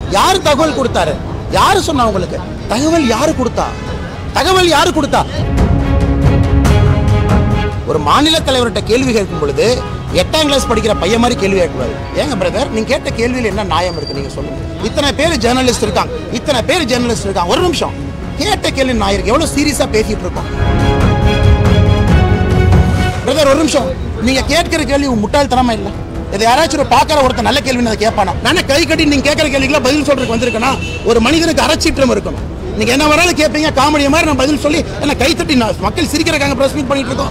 யார் தகவல் கொடுத்தாரு யாரு சொன்னா உங்களுக்கு தகவல் யாரு கொடுத்தா தகவல் யாரு கொடுத்தா ஒரு மாநில தலைவர்கிட்ட கேள்வி கேட்கும் பொழுது எட்டாம் கிளாஸ் படிக்கிற பையன் மாதிரி கேள்வி கேட்கக்கூடாது ஏங்க பிரதர் நீங்க கேட்ட கேள்வியில் என்ன நியாயம் இருக்கு நீங்க சொல்லுங்க இத்தனை பேர் ஜேர்னலிஸ்ட் இருக்காங்க இத்தனை பேர் ஜேர்னலிஸ்ட் இருக்காங்க ஒரு நிமிஷம் கேட்ட கேள்வி நியாயம் இருக்கு எவ்வளவு சீரியஸா பேசிட்டு இருக்கோம் பிரதர் ஒரு நிமிஷம் நீங்க கேட்கிற கேள்வி உங்க முட்டாள்தனமா இல்ல இதை யாராச்சும் ஒரு பார்க்கற ஒருத்தர் நல்ல கேள்வி அதை கேட்பானா நானே கை கட்டி நீங்க கேட்கற கேள்விக்கெல்லாம் பதில் சொல்றதுக்கு வந்திருக்கேனா ஒரு மனிதனுக்கு அறச்சீற்றம் இருக்கணும் நீங்க என்ன வேணாலும் கேட்பீங்க காமெடி மாதிரி நான் பதில் சொல்லி என்ன கை தட்டி நான் மக்கள் சிரிக்கிறக்காங்க பிரஸ் மீட் பண்ணிட்டு இருக்கோம்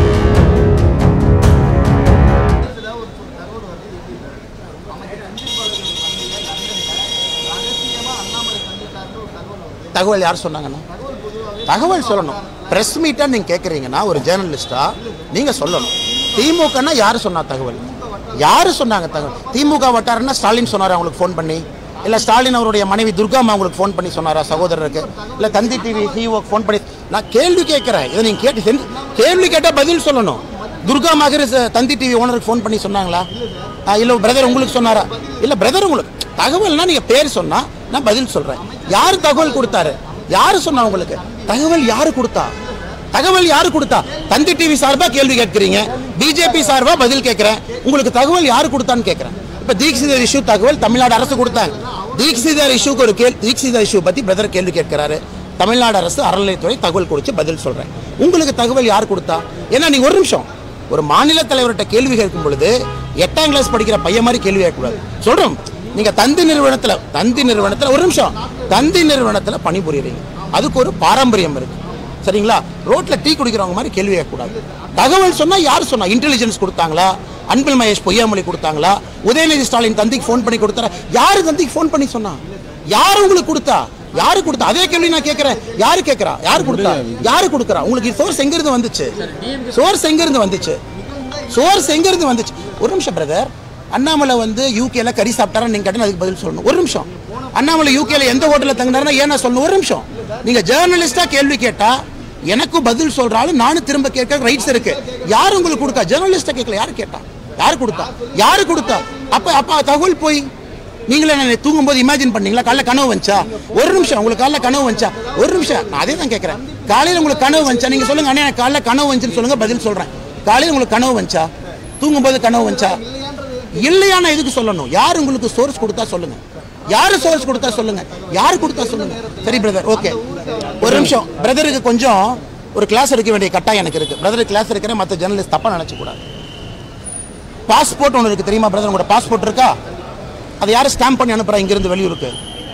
தகவல் யார் சொன்னாங்கண்ணா தகவல் சொல்லணும் பிரஸ் மீட்டா நீங்க கேக்குறீங்கன்னா ஒரு ஜேர்னலிஸ்டா நீங்க சொல்லணும் திமுகன்னா யாரு சொன்னா தகவல் யாரு சொன்னாங்க தகவல் திமுக வட்டாரன்னா ஸ்டாலின் சொன்னாரா அவங்களுக்கு ஃபோன் பண்ணி இல்ல ஸ்டாலின் அவருடைய மனைவி துர்காமா அவங்களுக்கு ஃபோன் பண்ணி சொன்னாரா சகோதரருக்கு இல்ல தந்தி டிவி சிஓக்கு ஃபோன் பண்ணி நான் கேள்வி கேட்கிறேன் இதை நீங்க கேட்டு செஞ்சு- கேள்வி கேட்டா பதில் சொல்லணும் துர்கா மகர் தந்தி டிவி ஓனருக்கு ஃபோன் பண்ணி சொன்னாங்களா ஆ, இல்ல பிரதர் உங்களுக்கு சொன்னாரா இல்ல பிரதர் உங்களுக்கு தகவல்னா நீங்க பேர் சொன்னா நான் பதில் சொல்றேன் யார் தகவல் கொடுத்தாரு யாரு சொன்னா உங்களுக்கு தகவல் யாரு கொடுத்தா தகவல் யாரு கொடுத்தா தந்தி டிவி சார்பா கேள்வி கேட்கிறீங்க பிஜேபி சார்பா பதில் கேட்கிறேன் உங்களுக்கு தகவல் யாரு கொடுத்தான்னு கேட்கிறேன் இப்ப தீக்ஷிதர் இஷ்யூ தகவல் தமிழ்நாடு அரசு கொடுத்தாங்க தீக்ஷிதர் இஷ்யூக்கு ஒரு கேள்வி தீக்ஷிதர் இஷ்யூ பத்தி பிரதர் கேள்வி கேட்கிறாரு தமிழ்நாடு அரசு அறநிலையத்துறை தகவல் கொடுத்து பதில் சொல்றேன் உங்களுக்கு தகவல் யார் கொடுத்தா ஏன்னா நீங்க ஒரு நிமிஷம் ஒரு மாநில தலைவர்கிட்ட கேள்வி கேட்கும் பொழுது எட்டாம் கிளாஸ் படிக்கிற பையன் மாதிரி கேள்வி கேட்கக்கூடாது சொல்றோம் நீங்க தந்தி நிறுவனத்துல தந்தி நிறுவனத்துல ஒரு நிமிஷம் தந்தி நிறுவனத்துல பணிபுரியறீங்க அதுக்கு ஒரு பாரம்பரியம் இருக்கு சரிங்களா ரோட்ல டீ குடிக்கிறவங்க மாதிரி கேள்வி கேட்கக்கூடாது தகவல் சொன்னா யார் சொன்னா இன்டெலிஜென்ஸ் கொடுத்தாங்களா அன்பில் மகேஷ் பொய்யாமொழி கொடுத்தாங்களா உதயநிதி ஸ்டாலின் தந்திக்கு ஃபோன் பண்ணி கொடுத்தாரா யாரு தந்திக்கு ஃபோன் பண்ணி சொன்னா யாரு உங்களுக்கு கொடுத்தா யாரு கொடுத்தா அதே கேள்வி நான் கேட்கிறேன் யாரு கேட்கறா யாரு கொடுத்தா யாரு கொடுக்கறா உங்களுக்கு சோர்ஸ் எங்க இருந்து வந்துச்சு சோர்ஸ் எங்க இருந்து வந்துச்சு சோர்ஸ் எங்க இருந்து வந்துச்சு ஒரு நிமிஷம் பிரதர் அண்ணாமலை வந்து யூகேல கறி சாப்பிட்டாரா நீங்க கேட்டா அதுக்கு பதில் சொல்லணும் ஒரு நிமிஷம் அண்ணாமலை யூகேல எந்த ஹோட்டல்ல தங்கினாருன்னா ஏன்னா சொல்லணும் ஒரு நிமிஷம் நீங்க ஜேர்னலிஸ்டா கேள்வி கேட்டா எனக்கும் பதில் சொல்றாலும் நானும் திரும்ப கேட்க ரைட்ஸ் இருக்கு யார் உங்களுக்கு கொடுத்தா ஜேர்னலிஸ்டா கேட்கல யாரு கேட்டா யாரு கொடுத்தா யாரு கொடுத்தா அப்ப அப்ப தகவல் போய் நீங்களே என்ன தூங்கும்போது இமேஜின் பண்ணீங்களா காலைல கனவு வந்துச்சா ஒரு நிமிஷம் உங்களுக்கு காலைல கனவு வந்துச்சா ஒரு நிமிஷம் நான் அதே தான் கேட்கறேன் காலையில உங்களுக்கு கனவு வந்துச்சா நீங்க சொல்லுங்க அண்ணா எனக்கு காலைல கனவு வந்துச்சுன்னு சொல்லுங்க பதில் சொல்றேன் காலையில உங்களுக்கு கனவு வந்துச்சா தூங்கும்போது கனவு வந்துச்சா இல்லையா நான் எதுக்கு சொல்லணும் யார் உங்களுக்கு சோர்ஸ் கொடுத்தா சொல்லுங்க யாரு சோர்ஸ் கொடுத்தா சொல்லுங்க யார் கொடுத்தா சொல்லுங்க சரி பிரதர் ஓகே ஒரு நிமிஷம் பிரதருக்கு கொஞ்சம் ஒரு கிளாஸ் எடுக்க வேண்டிய கட்டாயம் எனக்கு இருக்கு பிரதருக்கு கிளாஸ் இருக்கிறேன் மற்ற ஜெர்னலிஸ்ட் தப்பா நினைச்சு கூடாது பாஸ்போர்ட் ஒன்று இருக்கு தெரியுமா பிரதர் உங்களோட பாஸ்போர்ட் இருக்கா அதை யாரும் ஸ்டாம்ப் பண்ணி அனுப்புறா இங்கிருந்து வெளியூருக்கு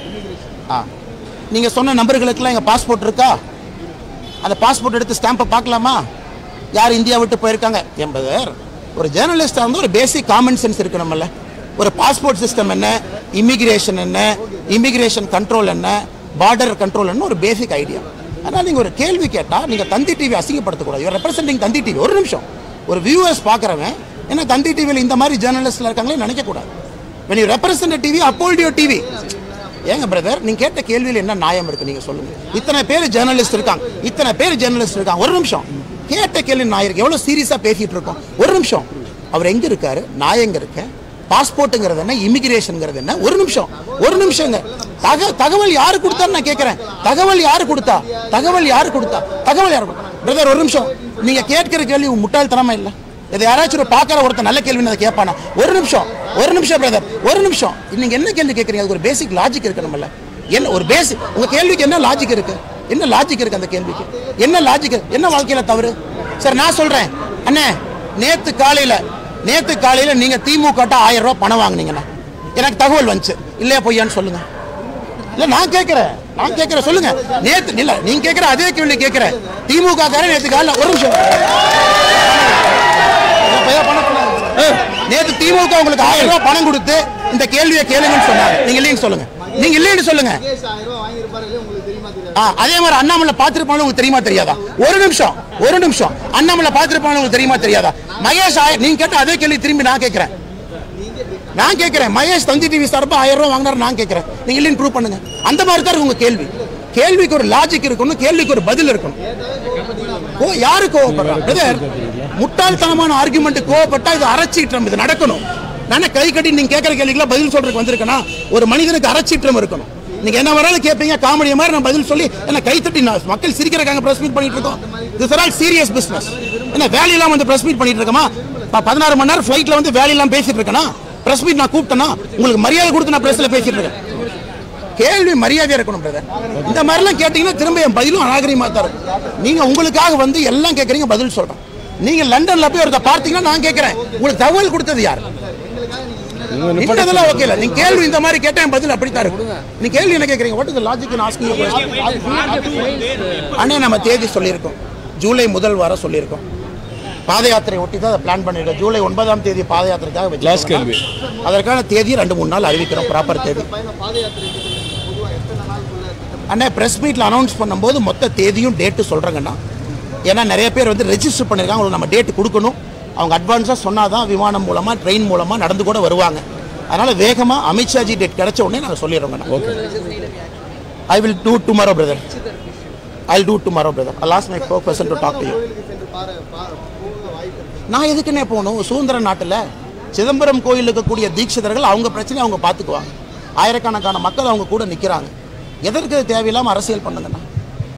ஆ நீங்க சொன்ன நம்பர்களுக்கெல்லாம் எங்க பாஸ்போர்ட் இருக்கா அந்த பாஸ்போர்ட் எடுத்து ஸ்டாம்பை பார்க்கலாமா யார் இந்தியா விட்டு போயிருக்காங்க என்பதர் ஒரு ஜேர்னலிஸ்டாக வந்து ஒரு பேசிக் காமன் சென்ஸ் இருக்கு நம்மள ஒரு பாஸ்போர்ட் சிஸ்டம் என்ன இமிகிரேஷன் என்ன இமிகிரேஷன் கண்ட்ரோல் என்ன பார்டர் கண்ட்ரோல் என்ன ஒரு பேசிக் ஐடியா அதனால் நீங்கள் ஒரு கேள்வி கேட்டால் நீங்கள் தந்தி டிவி அசிங்கப்படுத்தக்கூடாது யூர் ரெப்ரசென்டிங் தந்தி டிவி ஒரு நிமிஷம் ஒரு வியூவர்ஸ் பார்க்குறவன் ஏன்னா தந்தி டிவியில் இந்த மாதிரி ஜேர்னலிஸ்ட்ல இருக்காங்களே நினைக்கக்கூடாது when you represent a TV uphold your TV ஏங்க பிரதர் நீங்க கேட்ட கேள்வியில் என்ன நியாயம் இருக்கு நீங்க சொல்லுங்க இத்தனை பேர் ஜேர்னலிஸ்ட் இருக்காங்க இத்தனை பேர் ஜேர்னலிஸ்ட் இருக்காங்க ஒரு நிமிஷம் கேட்ட கேள்வி நான் இருக்கு எவ்வளவு சீரியஸா பேசிட்டு இருக்கோம் ஒரு நிமிஷம் அவர் எங்க இருக்காரு நான் எங்க இருக்கேன் பாஸ்போர்ட்டுங்கிறது என்ன இமிகிரேஷன்ங்கிறது என்ன ஒரு நிமிஷம் ஒரு நிமிஷங்க தக தகவல் யாரு கொடுத்தான்னு நான் கேட்கிறேன் தகவல் யாரு கொடுத்தா தகவல் யாரு கொடுத்தா தகவல் யாரு கொடுத்தா பிரதர் ஒரு நிமிஷம் நீங்க கேட்கிற கேள்வி உங்க முட்டாள்தனமா இல்லை இதை யாராச்சும் ஒரு பார்க்கற ஒருத்தர் நல்ல கேள்வி அதை கேட்பானா ஒரு நிமிஷம் ஒரு நிமிஷம் பிரதர் ஒரு நிமிஷம் நீங்க என்ன கேள்வி கேட்குறீங்க அதுக்கு ஒரு பேசிக் லாஜிக் இருக்கு நம்மள என்ன ஒரு பேசிக் உங்க கேள்விக்கு என்ன லாஜிக் இருக்கு என்ன லாஜிக் இருக்கு அந்த கேள்விக்கு என்ன லாஜிக் என்ன வாழ்க்கையில தவறு சரி நான் சொல்றேன் அண்ணே நேத்து காலையில நேத்து காலையில நீங்க திமுக ஆயிரம் ரூபாய் பணம் வாங்குனீங்கண்ணா எனக்கு தகவல் வந்துச்சு இல்லையா பொய்யான்னு சொல்லுங்க இல்ல நான் கேக்குறேன் நான் கேக்குறேன் சொல்லுங்க நேத்து இல்ல நீங்க கேக்குற அதே கேள்வி கேக்குறேன் திமுக காரன் நேத்து காலையில ஒரு நிமிஷம் நேத்து திமுக உங்களுக்கு ஆயிரம் ரூபாய் பணம் கொடுத்து இந்த கேள்வியை கேளுங்கன்னு சொன்னாங்க நீங்க இல்லைன்னு சொல்லுங்க நீங்க இல்லைன்னு சொல்லுங்க ஆ, அதே மாதிரி அண்ணாமலை பார்த்திருப்பாங்க உங்களுக்கு தெரியுமா தெரியாதா ஒரு நிமிஷம் ஒரு நிமிஷம் அண்ணாமலை பார்த்திருப்பாங்க உங்களுக்கு தெரியுமா தெரியாதா மகேஷ் ஆய- நீங்க கேட்ட அதே கேள்வி திரும்பி நான் கேட்கிறேன் நான் கேட்கிறேன் மகேஷ் தந்தி டிவி சார்பா ஆயிரம் ரூபாய் வாங்கினாரு நான் கேட்கிறேன் நீங்க இல்லைன்னு ப்ரூவ் பண்ணுங்க அந்த மாதிரி தான் இருக்கு உங்க கேள்வி கேள்விக்கு ஒரு லாஜிக் இருக்கணும் கேள்விக்கு ஒரு பதில் இருக்கணும் ஓ யாரு கோவப்படுறா பிரதர் முட்டாள்தனமான ஆர்குமெண்ட் கோவப்பட்டா இது அரைச்சிட்டு இது நடக்கணும் நானே கை கட்டி நீங்க கேட்குற கேள்விக்கெல்லாம் பதில் சொல்றதுக்கு வந்திருக்கேனா ஒரு மனிதனுக்கு அறச்சீற்றம் இருக்கணும் நீங்க என்ன வராலும் கேட்பீங்க காமெடி மாதிரி நான் பதில் சொல்லி என்ன கை தட்டி நான் மக்கள் சிரிக்கிறக்காங்க பிரஸ் மீட் பண்ணிட்டு இருக்கோம் this are all serious business என்ன வேலையெல்லாம் வந்து பிரஸ் மீட் பண்ணிட்டு இருக்கோமா நான் பதினாறு மணி நேரம் ஃபிளைட்ல வந்து வேலையெல்லாம் பேசிட்டு இருக்கேனா பிரஸ் மீட் நான் கூப்பிட்டேனா உங்களுக்கு மரியாதை கொடுத்து நான் பிரஸ்ல பேசிட்டு இருக்கேன் கேள்வி மரியாதையா இருக்கணும் பிரதர் இந்த மாதிரிலாம் கேட்டீங்கன்னா திரும்ப என் பதிலும் அநாகரிகமா தான் இருக்கும் நீங்க உங்களுக்காக வந்து எல்லாம் கேட்குறீங்க பதில் சொல்றேன் நீங்க லண்டன்ல போய் ஒருத்த பார்த்தீங்கன்னா நான் கேட்கறேன் உங்களுக்கு தகவல் கொடுத்தது யார் நின்றதெல்லாம் ஓகே இல்ல நீங்க கேள்வி இந்த மாதிரி கேட்டா என் பதில் அப்படித்தான் இருக்கும் நீ கேள்வி என்ன கேட்கறீங்க what is logic in asking அண்ணே நம்ம தேதி சொல்லியிருக்கோம் ஜூலை முதல் வாரம் சொல்லியிருக்கோம் பாத யாத்திரை ஒட்டி தான் அதை பிளான் பண்ணியிருக்கோம் ஜூலை ஒன்பதாம் தேதி பாத யாத்திரைக்காக Last வச்சிருக்கோம். கேள்வி. அதற்கான தேதி ரெண்டு மூணு நாள் அறிவிக்கிறோம் ப்ராப்பர் தேதி அண்ணா ப்ரெஸ் மீட்டில் அனௌன்ஸ் பண்ணும்போது மொத்த தேதியும் டேட்டு சொல்கிறேங்கண்ணா ஏன்னா நிறைய பேர் வந்து ரெஜிஸ்டர் பண்ணியிருக்காங்க அவங்களுக்கு நம்ம டேட்டு கொடுக்கணும் அவங்க அட்வான்ஸாக சொன்னால் தான் விமானம் மூலமாக ட்ரெயின் மூலமாக நடந்து கூட வருவாங்க அதனால் வேகமாக அமித்ஷாஜி டேட் கிடைச்ச உடனே நாங்கள் சொல்லிடுறோங்கண்ணா okay I will do tomorrow brother I do tomorrow brother I lost my for person to talk to you நான் எதுக்குன்னே போகணும் சுதந்திர நாட்டில் சிதம்பரம் கோயில் இருக்கக்கூடிய தீட்சிதர்கள் அவங்க பிரச்சனையை அவங்க பார்த்துக்குவாங்க ஆயிரக்கணக்கான மக்கள் அவங்க கூட நிற்கிறாங்க எதற்கு தேவையில்லாமல் அரசியல் பண்ணுங்கண்ணா